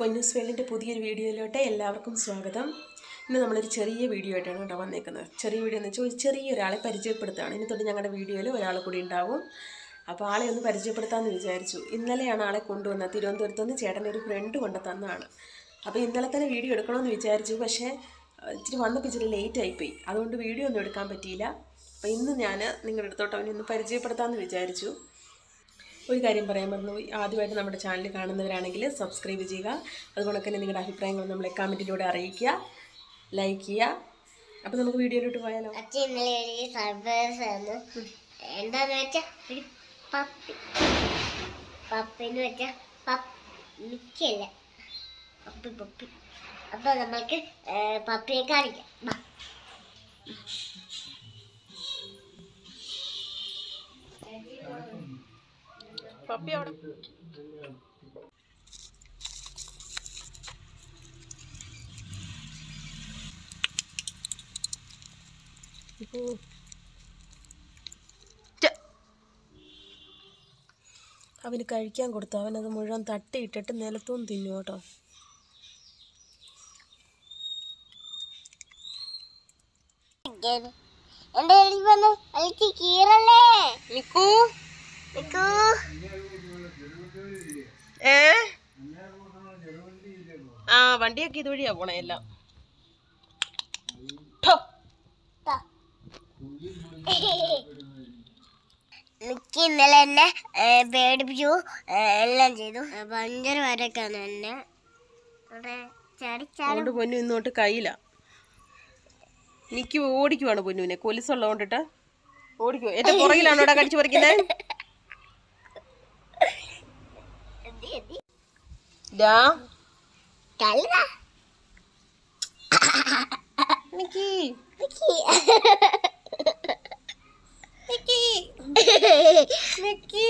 പൊന്നൂസ് വേൾഡിൻ്റെ പുതിയൊരു വീഡിയോയിലോട്ട് എല്ലാവർക്കും സ്വാഗതം ഇന്ന് നമ്മളൊരു ചെറിയ വീഡിയോ ആയിട്ടാണ് കേട്ടോ വന്നേക്കുന്നത് ചെറിയ വീഡിയോ എന്ന് വെച്ചാൽ ഒരു ചെറിയ ഒരാളെ പരിചയപ്പെടുത്തുകയാണ് ഇനി തൊട്ട് ഞങ്ങളുടെ വീഡിയോയിൽ ഒരാൾ കൂടി ഉണ്ടാവും അപ്പോൾ ആളെ ഒന്ന് പരിചയപ്പെടുത്താമെന്ന് വിചാരിച്ചു ഇന്നലെയാണ് ആളെ കൊണ്ടുവന്നത് തിരുവനന്തപുരത്ത് നിന്ന് ചേട്ടൻ്റെ ഒരു ഫ്രണ്ട് കൊണ്ട് തന്നതാണ് അപ്പോൾ ഇന്നലെ തന്നെ വീഡിയോ എടുക്കണമെന്ന് വിചാരിച്ചു പക്ഷേ അഹ് ഇച്ചിരി വന്നപ്പോൾ ഇച്ചിരി ലേറ്റ് ആയിപ്പോയി അതുകൊണ്ട് വീഡിയോ ഒന്നും എടുക്കാൻ പറ്റിയില്ല അപ്പോൾ ഇന്ന് ഞാൻ നിങ്ങളുടെ അടുത്തോട്ട് അവനെ ഒന്ന് പരിചയപ്പെടുത്താമെന്ന് വിചാരിച്ചു ഒരു കാര്യം പറയാൻ മറന്നുപോയി ആദ്യമായിട്ട് നമ്മുടെ ചാനൽ കാണുന്നവരാണെങ്കിൽ സബ്സ്ക്രൈബ് ചെയ്യുക അതുപോലെ തന്നെ നിങ്ങളുടെ അഭിപ്രായങ്ങൾ നമ്മളെ കമൻറ്റിലൂടെ അറിയിക്കുക ലൈക്ക് ചെയ്യുക അപ്പോൾ നമുക്ക് വീഡിയോയിലോട്ട് പോയാലോ അച്ഛൻ ഇന്നലെ ഒരു സർപ്രൈസ് ആണ് എന്താന്ന് വെച്ചാ ഒരു പപ്പി പപ്പിന്ന് വെച്ചാ മിക്കല്ല പപ്പി പപ്പി അപ്പൊ നമ്മൾക്ക് ഏ, പപ്പിയെ കാണിക്കാം വാ. പപ്പി അവിടെ അവന് കഴിക്കാൻ കൊടുത്തു അവനത് മുഴുവൻ തട്ടിയിട്ടിട്ട് നിലത്തും തിന്നു കേട്ടോ എന്റെ കയ്യിൽ വന്ന് അലിക്ക് കീറല്ലേ നിക്കൂ നിക്കൂ ഏ ആ വണ്ടിയൊക്കെ ഇതുവഴിയാ പോണേ എല്ലാം ഠോ. ട്ടാ. മിക്ക ഇന്നലെ എന്നെ ഏ, പേടിപ്പിച്ചു ഏ, എല്ലാം ചെയ്തു ഏ, ഭയങ്കര വരക്കാണ് എന്നെ അവിടെ ചാടി ചാടി അതുകൊണ്ട് പൊന്നു ഇന്നോട്ട് കയ്യില നിക്ക് ഓടിക്കുവാണ് പൊന്നുവിനെ കൊലുസുള്ളതുകൊണ്ടിട്ട് ഓടിക്കുവോ എന്റെ പുറകിലാണോ ഇവിടെ കടിച്ചു പറിക്കുന്നത് എന്തി, എന്തി. ഡാ തള്ളടാ. നിക്കി മിക്കി. നിക്കി നിക്കി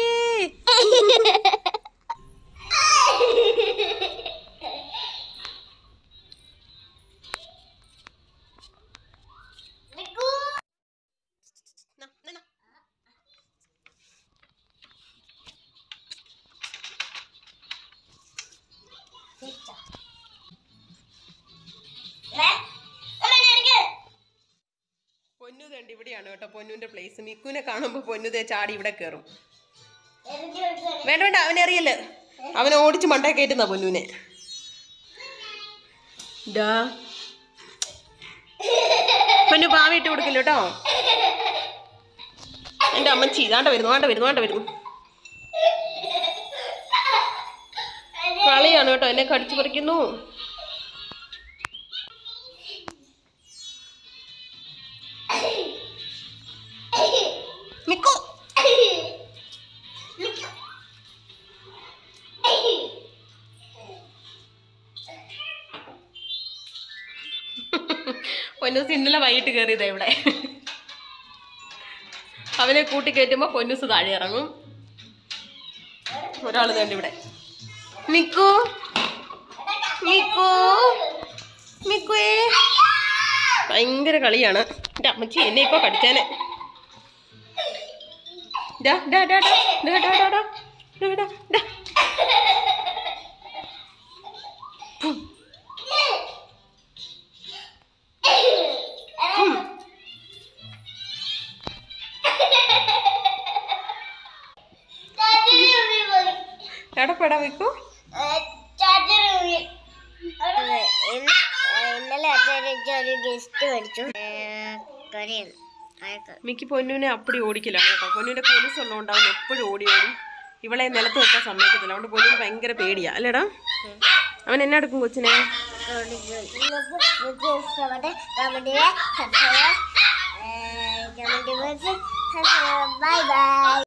നിക്കൂ. നാ, നാ, നാ. വെച്ചോ. ഏ? അമ്മേനെ എടുക്ക്. പൊന്നു തണ്ട് ഇവിടെയാണ് കേട്ടോ പൊന്നുവിന്റെ പ്ലേസ് മിക്കുവിനെ കാണുമ്പോ പൊന്നു ദേ ചാടി ഇവിടെ കയറും എറിഞ്ഞ് കൊടുക്ക്. വേണ്ട വേണ്ട അവനെ അറിയല്ലേ അവനെ ഓടിച്ച് മണ്ടേ കയറ്റുന്ന പൊന്നുവിനെ ഡാ പൊന്നു പാവിട്ട് കൊടുക്കില്ല കേട്ടോ എന്റെ അമ്മച്ചി ഇതാണ്ട വരുന്നു വേണ്ട വരുന്നു വേണ്ട വരുന്നു കളിയാണ് കേട്ടോ എന്നെ കടിച്ചു പറിക്കുന്നു മിക്കു നിക്കൂ. പൊന്നൂസ് ഇന്നലെ വൈകിട്ട് കയറിയതാ ഇവിടെ അവനെ കൂട്ടി കയറ്റുമ്പോ പൊന്നൂസ് താഴെ ഇറങ്ങും ഒരാൾ തന്നെ ഇവിടെ മിക്കു മിക്കു മിക്കുവേ ഭയങ്കര കളിയാണ് എൻ്റെ അമ്മച്ചി എന്നെ ഇപ്പൊ കടിച്ചാനെ ഡാ ഡാ ഡാ ഡാ ഡാ ഡാ ഡാ ഡാ ഡാ ഡാ ഡാ ചാച്ചന് ഉള്ളിൽ പോയി. എവിടെ പെടാ മിക്കു ഏ, ചാച്ചന് ഉള്ളിൽ. ഏ, ഇന്ന് ഏ, ഇന്നലെ അച്ഛൻ ഒരു ഗസ്റ്റ് മേടിച്ചു ഏ, കരയാണ് അയക്കാം മിക്കി പൊന്നുവിനെ അപ്പടി ഓടിക്കലാണ് കേട്ടോ പൊന്നുവിന്റെ പോലീസ് ഉള്ളതുകൊണ്ട് അവൻ എപ്പോഴും ഓടി ഓടി ഇവളെ നിലത്ത് വെക്കാൻ സമ്മതിക്കത്തില്ല അതുകൊണ്ട് പൊന്നുവിന് ഭയങ്കര പേടിയാ അല്ലേടാ അവൻ എന്നെ എടുക്കും കൊച്ചിനെ നിങ്ങൾക്ക് ഇഷ്ടപ്പെട്ട കമന്റ് കമന്റ് ബൈ ബൈ